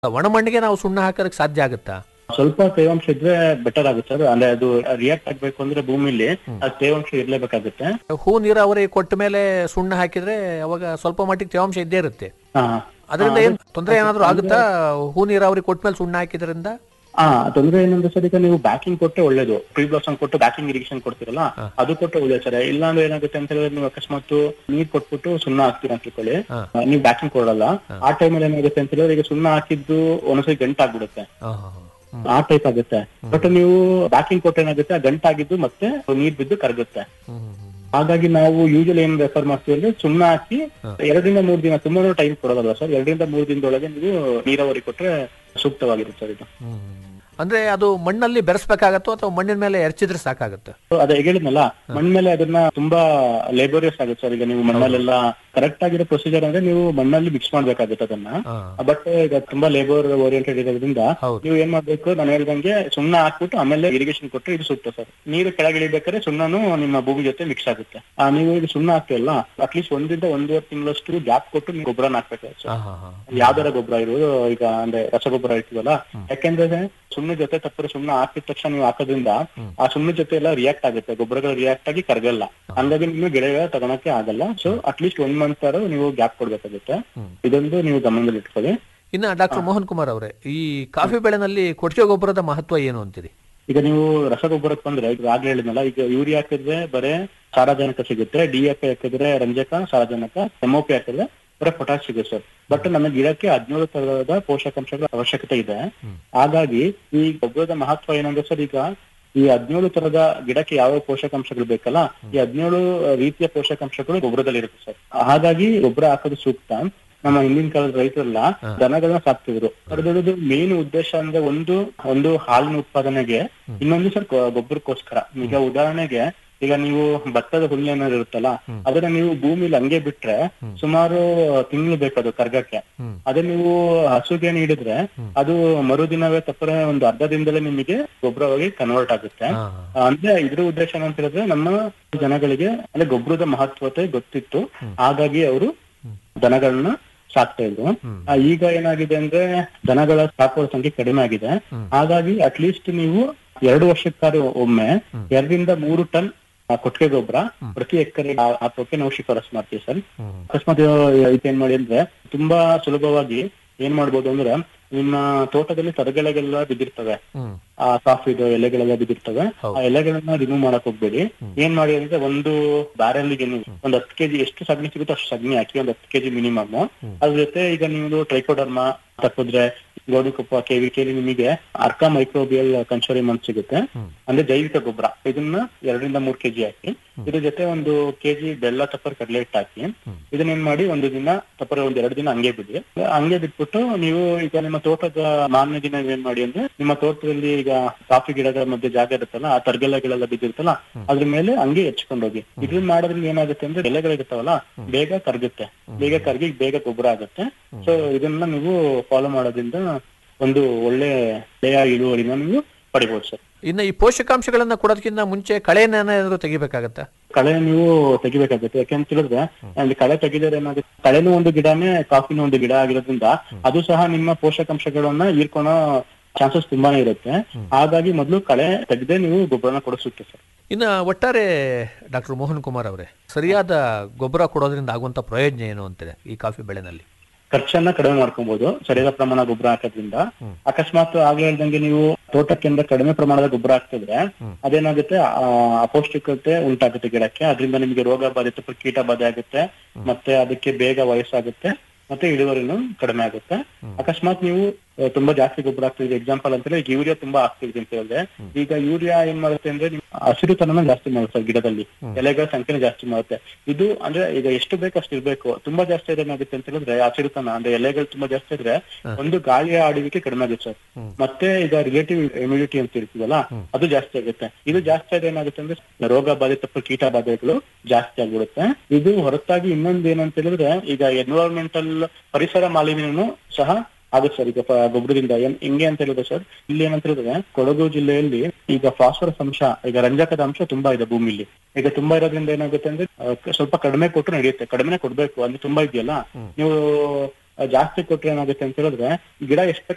ಒಣ ಮಣ್ಣಿಗೆ ನಾವು ಸುಣ್ಣ ಹಾಕೋದಕ್ಕೆ ಸಾಧ್ಯ ಆಗುತ್ತಾ ಸ್ವಲ್ಪ ತೇವಾಂಶ ಇದ್ರೆ ಬೆಟರ್ ಆಗುತ್ತೆ ಸರ್ ಅಂದ್ರೆ ಅದು ರಿಯಾಕ್ಟ್ ಆಗ್ಬೇಕು ಅಂದ್ರೆ ಭೂಮಿಲಿ ಅದು ತೇವಾಂಶ ಇರ್ಲೇಬೇಕಾಗುತ್ತೆ ಹೂ ನೀರಾವರಿ ಕೊಟ್ಟ ಮೇಲೆ ಸುಣ್ಣ ಹಾಕಿದ್ರೆ ಅವಾಗ ಸ್ವಲ್ಪ ಮಟ್ಟಿಗೆ ತೇವಾಂಶ ಇದ್ದೇ ಇರುತ್ತೆ ಹಾ ಅದರಿಂದ ಏನ್ ತೊಂದರೆ ಏನಾದ್ರು ಆಗುತ್ತಾ ಹೂ ನೀರಾವರಿ ಕೊಟ್ಟ ಮೇಲೆ ಸುಣ್ಣ ಹಾಕಿದ್ರಿಂದ ಹಾ ತೊಂದ್ರೆ ಏನಂದ್ರೆ ಸರ್ ಈಗ ನೀವು ಬ್ಯಾಕಿಂಗ್ ಕೊಟ್ಟೆ ಒಳ್ಳೇದು ಪ್ರೀ ಬ್ಲಾಸಮ್ ಕೊಟ್ಟು ಬ್ಯಾಕಿಂಗ್ ಇರಿಗೇಷನ್ ಕೊಡ್ತೀರಲ್ಲ ಅದು ಕೊಟ್ಟೆ ಒಳ್ಳೇದು ಸರ್ ಇಲ್ಲ ಅಂದ್ರೆ ಏನಾಗುತ್ತೆ ಅಂತ ಹೇಳಿದ್ರೆ ನೀವು ಅಕಸ್ಮಾತ್ ನೀರ್ ಕೊಟ್ಬಿಟ್ಟು ಸುಣ್ಣ ಹಾಕ್ತೀರಾ ಅಂತ ತಿಳ್ಕೊಳ್ಳಿ ಹಾ. ಆ, ನೀವು ಬ್ಯಾಕಿಂಗ್ ಕೊಡಲ್ಲ ಆ ಟೈಮಲ್ಲಿ ಏನಾಗುತ್ತೆ ಅಂತ ಹೇಳಿದ್ರೆ ಈಗ ಸುಣ್ಣ ಹಾಕಿದ್ದು ಒಂದ್ಸರಿ ಗಂಟಾಗ್ಬಿಡುತ್ತೆ ಆ, ಹಾ, ಹಾ. ಹ್ಮ್. ಆ ಟೈಪ್ ಆಗುತ್ತೆ ಬಟ್ ನೀವು ಬ್ಯಾಕಿಂಗ್ ಕೊಟ್ಟು ಏನಾಗುತ್ತೆ ಆ ಗಂಟಾಗಿದ್ದು ಮತ್ತೆ ನೀರ್ ಬಿದ್ದು ಕರಗುತ್ತೆ ಹ್ಮ್, ಹ್ಮ್, ಹ್ಮ್. ಹಾಗಾಗಿ ನಾವು ಯೂಶಲಿ ಏನ್ ರೆಫರ್ ಮಾಡ್ತೀವಿ ಅಂದ್ರೆ ಸುಣ್ಣ ಹಾಕಿ ಎರಡರಿಂದ ಮೂರ್ ದಿನ ತುಂಬಾ ಟೈಮ್ ಕೊಡೋದಲ್ಲ ಸರ್ ಎರಡರಿಂದ ಮೂರ್ ದಿನದೊಳಗೆ ನೀವು ನೀರಾವರಿ ಕೊಟ್ರೆ ಸೂಕ್ತವಾಗಿರುತ್ತೆ ಸರ್ ಇದು ಹ್ಮ್, ಹ್ಮ್. ಅಂದ್ರೆ ಅದು ಮಣ್ಣಲ್ಲಿ ಬೆರೆಸ್ಬೇಕಾಗತ್ತೋ ಅಥವಾ ಮಣ್ಣಿನ ಮೇಲೆ ಎರಚಿದ್ರೆ ಸಾಕಾಗತ್ತೆ So, ಅದೇ ಹೇಳಿದ್ನಲ್ಲ ಮಣ್ಣ ಮೇಲೆ ಅದನ್ನ ತುಂಬಾ ಲೇಬೋರಿಯಸ್ ಆಗುತ್ತೆ ಸರ್ ಈಗ ನೀವು ಮಣ್ಣಲ್ಲೆಲ್ಲ ಕರೆಕ್ಟ್ ಆಗಿರೋ ಪ್ರೊಸೀಜರ್ ಅಂದ್ರೆ ನೀವು ಮಣ್ಣಲ್ಲಿ ಮಿಕ್ಸ್ ಮಾಡ್ಬೇಕಾಗುತ್ತೆ ಅದನ್ನ ಆ, ಬಟ್ ಈಗ ತುಂಬಾ ಲೇಬರ್ ಓರಿಯೆಂಟೆಡ್ ಇರೋದ್ರಿಂದ ಹೌದು. ನೀವು ಏನ್ ಮಾಡ್ಬೇಕು ನಾನು ಹೇಳ್ದಂಗೆ ಸುಣ್ಣ ಹಾಕ್ಬಿಟ್ಟು ಆಮೇಲೆ ಇರಿಗೇಷನ್ ಕೊಟ್ಟರೆ ಇದು ಸೂಕ್ತ ಸರ್ ನೀರು ಕೆಳಗೆ ಇಳಿಬೇಕಾದ್ರೆ ಸುಣ್ಣನು ನಿಮ್ಮ ಭೂಮಿ ಜೊತೆ ಮಿಕ್ಸ್ ಆಗುತ್ತೆ ಆ, ನೀವು ಈಗ ಸುಣ್ಣ ಹಾಕ್ತಿವಲ್ಲ ಅಟ್ಲೀಸ್ಟ್ ಒಂದರಿಂದ ಒಂದೂವರೆ ತಿಂಗಳಷ್ಟು ಗ್ಯಾಪ್ ಕೊಟ್ಟು ನೀವು ಗೊಬ್ಬರನ ಹಾಕ್ಬೇಕು ಸರ್ ಆ, ಹಾ, ಹಾ. ಯಾವ್ದಾರ ಗೊಬ್ಬರ ಇರೋದು ಈಗ ಅಂದ್ರೆ ರಸಗೊಬ್ಬರ ಇರ್ತೀವಲ್ಲ ಯಾಕೆಂದ್ರೆ ಸುಣ್ಣ ಜೊತೆ ತಪ್ಪರೆ ಸುಣ್ಣ ಹಾಕಿದ ತಕ್ಷಣ ನೀವು ಹಾಕೋದ್ರಿಂದ ಆ ಸುಣ್ಣ ಜೊತೆ ಎಲ್ಲ ರಿಯಾಕ್ಟ್ ಆಗುತ್ತೆ ಗೊಬ್ಬರಗಳು ರಿಯಾಕ್ಟ್ ಆಗಿ ಕರಗಲ್ಲ ಹಂಗಾಗಿ ನಿಮ್ಗೆ ಗಿಡಗಳ ತಗೊಳಕ್ಕೆ ಆಗಲ್ಲ ಸೊ ಅಟ್ಲೀಸ್ಟ್ ಒನ್ ಮಂತ್ ನೀವು ಗ್ಯಾಪ್ ಕೊಡ್ಬೇಕಾಗುತ್ತೆ ಇದೊಂದು ನೀವು ಗಮನದಲ್ಲಿ ಇಟ್ಕೊಳ್ಳಿ ಇನ್ನ ಡಾಕ್ಟರ್ ಮೋಹನ್ ಕುಮಾರ್ ಅವರೇ ಈ ಕಾಫಿ ಬೆಳೆನಲ್ಲಿ ಕೊಟ್ಟಿಗೆ ಗೊಬ್ಬರದ ಮಹತ್ವ ಏನು ಅಂತೀರಿ ಈಗ ನೀವು ರಸಗೊಬ್ಬರಕ್ಕೆ ಬಂದ್ರೆ ಈಗ ಆಗ್ಲೇ ಹೇಳಿದ್ನಲ್ಲ ಈಗ ಯೂರಿಯಾ ಹಾಕಿದ್ರೆ ಬರೇ ಸಾರಜನಕ ಸಿಗುತ್ತೆ ಡಿ ಎಫ್ ಹಾಕಿದ್ರೆ ರಂಜಕ ಸಾರಜನಕ ಎಂಒಪಿ ಹಾಕಿದ್ರೆ ಬರೀ ಪೊಟ್ಯಾಶ್ ಸಿಗುತ್ತೆ ಸರ್ ಬಟ್ ನಮ್ಮ ಗಿಡಕ್ಕೆ ಹದಿನೇಳು ತರಹದ ಪೋಷಕಾಂಶಗಳ ಅವಶ್ಯಕತೆ ಇದೆ ಹಾಗಾಗಿ ಈ ಗೊಬ್ಬರದ ಮಹತ್ವ ಏನಂದ್ರೆ ಸರ್ ಈಗ ಈ ಹದಿನೇಳು ತರದ ಗಿಡಕ್ಕೆ ಯಾವ ಪೋಷಕಾಂಶಗಳು ಬೇಕಲ್ಲ ಈ ಹದಿನೇಳು ರೀತಿಯ ಪೋಷಕಾಂಶಗಳು ಗೊಬ್ಬರದಲ್ಲಿ ಇರುತ್ತೆ ಸರ್ ಹಾಗಾಗಿ ಗೊಬ್ಬರ ಹಾಕೋದು ಸೂಕ್ತ ನಮ್ಮ ಹಿಂದಿನ ಕಾಲದ ರೈತರೆಲ್ಲ ದನಗಳನ್ನ ಸಾಕ್ತಿದ್ರು ಅದ್ರದ್ದು ಮೇನ್ ಉದ್ದೇಶ ಅಂದ್ರೆ ಒಂದು ಒಂದು ಹಾಲಿನ ಉತ್ಪಾದನೆಗೆ ಇನ್ನೊಂದು ಸರ್ ಗೊ- ಗೊಬ್ಬರಕ್ಕೋಸ್ಕರ ಈಗ ಉದಾಹರಣೆಗೆ ಈಗ ನೀವು ಭತ್ತದ ಹುಲ್ಲು ಏನಾದ್ರು ಇರುತ್ತಲ್ಲ ಅದನ್ನ ನೀವು ಭೂಮಿಲಿ ಹಂಗೆ ಬಿಟ್ರೆ ಸುಮಾರು ತಿಂಗಳು ಬೇಕದು ಕರ್ಗಕ್ಕೆ ಹ್ಮ್. ಅದೇ ನೀವು ಹಸುಗೆ ನೀಡಿದ್ರೆ ಅದು ಮರುದಿನವೇ ತಪ್ಪರೆ ಒಂದು ಅರ್ಧ ದಿನದಲ್ಲೇ ನಿಮಗೆ ಗೊಬ್ಬರವಾಗಿ ಕನ್ವರ್ಟ್ ಆಗುತ್ತೆ ಆ, ಆ, ಅಂದ್ರೆ ಇದ್ರ ಉದ್ದೇಶ ಏನಂತ ಹೇಳಿದ್ರೆ ನಮ್ಮ ಜನಗಳಿಗೆ ಅಂದ್ರೆ ಗೊಬ್ಬರದ ಮಹತ್ವತೆ ಗೊತ್ತಿತ್ತು ಹಾಗಾಗಿ ಅವರು ದನಗಳನ್ನ ಸಾಕ್ತಾ ಇದ್ರು ಆ, ಈಗ ಏನಾಗಿದೆ ಅಂದ್ರೆ ದನಗಳ ಸಾಕುವ ಸಂಖ್ಯೆ ಕಡಿಮೆ ಆಗಿದೆ ಹಾಗಾಗಿ ಅಟ್ಲೀಸ್ಟ್ ನೀವು ಎರಡು ವರ್ಷಕ್ಕಾರು ಒಮ್ಮೆ ಎರಡರಿಂದ ಮೂರು ಟನ್ ಆ, ಕೊಟ್ಟಿಗೆ ಗೊಬ್ಬರ ಪ್ರತಿ ಎಕರೆ ಹಾಕೋಕೆ ನಾವು ಶಿಫಾರಸ್ ಮಾಡ್ತೀವಿ ಸರ್ ಹ್ಮ್. ಅಕಸ್ಮಾತ್ ಇದೇನ್ ಮಾಡಿ ಅಂದ್ರೆ ತುಂಬಾ ಸುಲಭವಾಗಿ ಏನ್ ಮಾಡ್ಬೋದು ಅಂದ್ರೆ ನಿಮ್ಮ ತೋಟದಲ್ಲಿ ತರಗೆಲೆಗೆಲ್ಲ ಬಿದ್ದಿರ್ತವೆ ಹ್ಮ್. ಆ ಕಾಫಿದು ಎಲೆಗಳೆಲ್ಲ ಬಿದ್ದಿರ್ತವೆ ಹೌದು. ಆ ಎಲೆಗಳನ್ನ ರಿಮೂವ್ ಮಾಡಕ್ ಹೋಗ್ಬೇಡಿ ಏನ್ ಮಾಡಿ ಅಂದ್ರೆ ಒಂದು ಬ್ಯಾರಲ್ಗೆ ನೀವು ಒಂದ್ ಹತ್ತು ಕೆಜಿ ಎಷ್ಟು ಸಗಣಿ ಸಿಗುತ್ತೋ ಅಷ್ಟು ಸಗಣಿ ಹಾಕಿ ಒಂದ್ ಹತ್ತು ಕೆಜಿ ಮಿನಿಮಮ್ ಅದ್ರ ಜೊತೆ ಈಗ ನೀವು ಟ್ರೈಕೋಡರ್ಮ ತಪ್ಪಿದ್ರೆ ಗೋಧಿಕೊಪ್ಪ ಕೆವಿಕೆಲಿ ನಿಮಗೆ ಅರ್ಕ ಮೈಕ್ರೋಬಿಯಲ್ ಕನ್ಸೋರಿಯಂ ಅಂತ ಸಿಗುತ್ತೆ ಅಂದ್ರೆ ಜೈವಿಕ ಗೊಬ್ಬರ ಇದನ್ನ ಎರಡರಿಂದ ಮೂರ್ ಕೆಜಿ ಹಾಕಿ ಇದ್ರ ಜೊತೆ ಒಂದು ಕೆಜಿ ಬೆಲ್ಲ ತಪ್ಪರ್ ಕಡಲೆ ಹಿಟ್ಟು ಹಾಕಿ ಇದನ್ನ ಏನ್ ಮಾಡಿ ಒಂದು ದಿನ ತಪ್ಪರ ಒಂದ್ ಎರಡು ದಿನ ಹಂಗೆ ಬಿಡಿ ಹಂಗೆ ಬಿಟ್ಬಿಟ್ಟು ನೀವು ಈಗ ನಿಮ್ಮ ತೋಟದ ಮಾರನೇ ದಿನ ಏನ್ ಮಾಡಿ ಅಂದ್ರೆ ನಿಮ್ಮ ತೋಟದಲ್ಲಿ ಈಗ ಕಾಫಿ ಗಿಡದ ಮಧ್ಯೆ ಜಾಗ ಇರುತ್ತಲ್ಲ ಆ ತರಗೆಲೆಗಳೆಲ್ಲ ಬಿದ್ದಿರುತ್ತಲ್ಲ ಅದ್ರ ಮೇಲೆ ಹಂಗೆ ಹೆಚ್ಕೊಂಡು ಹೋಗಿ ಇದನ್ನ ಮಾಡೋದ್ರಿಂದ ಏನಾಗುತ್ತೆ ಅಂದ್ರೆ ಎಲೆಗಳಿರ್ತಾವಲ್ಲ ಬೇಗ ಕರಗುತ್ತೆ ಬೇಗ ಕರಗಿ ಬೇಗ ಗೊಬ್ಬರ ಆಗುತ್ತೆ ಸೊ ಇದನ್ನ ನೀವು ಫಾಲೋ ಮಾಡೋದ್ರಿಂದ ಒಂದು ಒಳ್ಳೆ ಬೆಳೆಯ ಇಳುವರಿನ ನೀವು ಪಡಿಬಹುದು ಸರ್ ಇನ್ನು ಈ ಪೋಷಕಾಂಶಗಳನ್ನ ಕೊಡೋದಕ್ಕಿಂತ ಮುಂಚೆ ಕಳೆನ ಏನಾದ್ರು ತೆಗಿಬೇಕಾಗತ್ತಾ ಕಳೆ ನೀವು ತೆಗಿಬೇಕಾಗುತ್ತೆ ಯಾಕೆಂತ ಹೇಳಿದ್ರೆ ಅಲ್ಲಿ ಕಳೆ ತೆಗಿದರೆ ಏನಾಗುತ್ತೆ ಕಳೆನೂ ಒಂದು ಗಿಡನೇ ಕಾಫಿನೂ ಒಂದು ಗಿಡ ಆಗಿರೋದ್ರಿಂದ ಅದು ಸಹ ನಿಮ್ಮ ಪೋಷಕಾಂಶಗಳನ್ನ ಹೀರ್ಕೊಳೋ ಚಾನ್ಸಸ್ ತುಂಬಾನೇ ಇರುತ್ತೆ ಹಾಗಾಗಿ ಮೊದಲು ಕಳೆ ತೆಗೆದೇ ನೀವು ಗೊಬ್ಬರನ ಕೊಡಿಸುತ್ತೆ ಸರ್ ಇನ್ನು ಒಟ್ಟಾರೆ ಡಾಕ್ಟರ್ ಮೋಹನ್ ಕುಮಾರ್ ಅವರೇ ಸರಿಯಾದ ಗೊಬ್ಬರ ಕೊಡೋದ್ರಿಂದ ಆಗುವಂತ ಪ್ರಯೋಜನ ಏನು ಅಂತಿದೆ ಈ ಕಾಫಿ ಬೆಳೆನಲ್ಲಿ ಖರ್ಚನ್ನ ಕಡಿಮೆ ಮಾಡ್ಕೊಬಹುದು ಸರಿಯಾದ ಪ್ರಮಾಣ ಗೊಬ್ಬರ ಹಾಕೋದ್ರಿಂದ ಅಕಸ್ಮಾತ್ ಆಗ್ಲೇ ಹೇಳ್ದಂಗೆ ನೀವು ತೋಟಕ್ಕಿಂತ ಕಡಿಮೆ ಪ್ರಮಾಣದ ಗೊಬ್ಬರ ಹಾಕ್ತಿದ್ರೆ ಅದೇನಾಗುತ್ತೆ ಆ, ಅಪೌಷ್ಟಿಕತೆ ಉಂಟಾಗುತ್ತೆ ಗಿಡಕ್ಕೆ ಅದರಿಂದ ನಿಮಗೆ ರೋಗ ಬಾಧೆ ಅಥವಾ ಕೀಟ ಬಾಧೆ ಆಗುತ್ತೆ ಮತ್ತೆ ಅದಕ್ಕೆ ಬೇಗ ವಯಸ್ಸಾಗುತ್ತೆ ಮತ್ತೆ ಇಳುವರಿನೂ ಕಡಿಮೆ ಆಗುತ್ತೆ ಅಕಸ್ಮಾತ್ ನೀವು ಆ, ತುಂಬಾ ಜಾಸ್ತಿ ಗೊಬ್ಬರ ಹಾಕ್ತಿದ್ರಿ ಎಕ್ಸಾಂಪಲ್ ಅಂತ ಈಗ ಯೂರಿಯಾ ತುಂಬಾ ಹಾಕ್ತಿದ್ರಿ ಅಂತ ಹೇಳಿದ್ರೆ ಈಗ ಯೂರಿಯಾ ಏನ್ ಮಾಡುತ್ತೆ ಅಂದ್ರೆ ನಿಮ್ ಹಸಿರುತನನ ಜಾಸ್ತಿ ಮಾಡುತ್ತೆ ಸರ್ ಗಿಡದಲ್ಲಿ ಎಲೆಗಳ ಸಂಖ್ಯೆನ ಜಾಸ್ತಿ ಮಾಡುತ್ತೆ ಇದು ಅಂದ್ರೆ ಈಗ ಎಷ್ಟು ಬೇಕು ಅಷ್ಟು ಇರ್ಬೇಕು ತುಂಬಾ ಜಾಸ್ತಿ ಇದ್ರೆ ಏನಾಗುತ್ತೆ ಅಂತ ಹೇಳಿದ್ರೆ ಹಸಿರುತನ ಅಂದ್ರೆ ಎಲೆಗಳು ತುಂಬಾ ಜಾಸ್ತಿ ಇದ್ರೆ ಒಂದು ಗಾಳಿಯ ಆಡುವಿಕೆ ಕಡಿಮೆ ಆಗುತ್ತೆ ಸರ್ ಮತ್ತೆ ಈಗ ರಿಲೇಟಿವ್ ಇಮ್ಯುನಿಟಿ ಅಂತ ಇರ್ತೀವಲ್ಲ ಅದು ಜಾಸ್ತಿ ಆಗುತ್ತೆ ಇದು ಜಾಸ್ತಿ ಆದ್ರೆ ಏನಾಗುತ್ತೆ ಅಂದ್ರೆ ರೋಗ ಬಾಧೆ ತಪ್ಪು ಕೀಟ ಬಾಧೆಗಳು ಜಾಸ್ತಿ ಆಗ್ಬಿಡುತ್ತೆ ಇದು ಹೊರತಾಗಿ ಇನ್ನೊಂದು ಏನಂತ ಹೇಳಿದ್ರೆ ಈಗ ಎನ್ವಿರಾನ್ಮೆಂಟಲ್ ಪರಿಸರ ಮಾಲಿನ್ಯನು ಸಹ ಆಗುತ್ತೆ ಸರ್ ಈಗ ಪ- ಗೊಬ್ಬರದಿಂದ ಏನ್ ಹೆಂಗೆ ಅಂತ ಹೇಳಿದ್ರೆ ಸರ್ ಇಲ್ಲಿ ಏನಂತ ಹೇಳಿದ್ರೆ ಕೊಡಗು ಜಿಲ್ಲೆಯಲ್ಲಿ ಈಗ ಫಾಸ್ಫರಸ್ ಅಂಶ ಈಗ ರಂಜಕದ ಅಂಶ ತುಂಬಾ ಇದೆ ಭೂಮಿಲಿ ಈಗ ತುಂಬಾ ಇರೋದ್ರಿಂದ ಏನಾಗುತ್ತೆ ಅಂದ್ರೆ ಆ, ಕ- ಸ್ವಲ್ಪ ಕಡಿಮೆ ಕೊಟ್ಟರು ನಡೆಯುತ್ತೆ ಕಡಿಮೆ ಕೊಡ್ಬೇಕು ಅಂದ್ರೆ ತುಂಬಾ ಇದೆಯಲ್ಲ ನೀವು ಆ, ಜಾಸ್ತಿ ಕೊಟ್ರೆ ಏನಾಗುತ್ತೆ ಅಂತ ಹೇಳಿದ್ರೆ ಗಿಡ ಎಷ್ಟು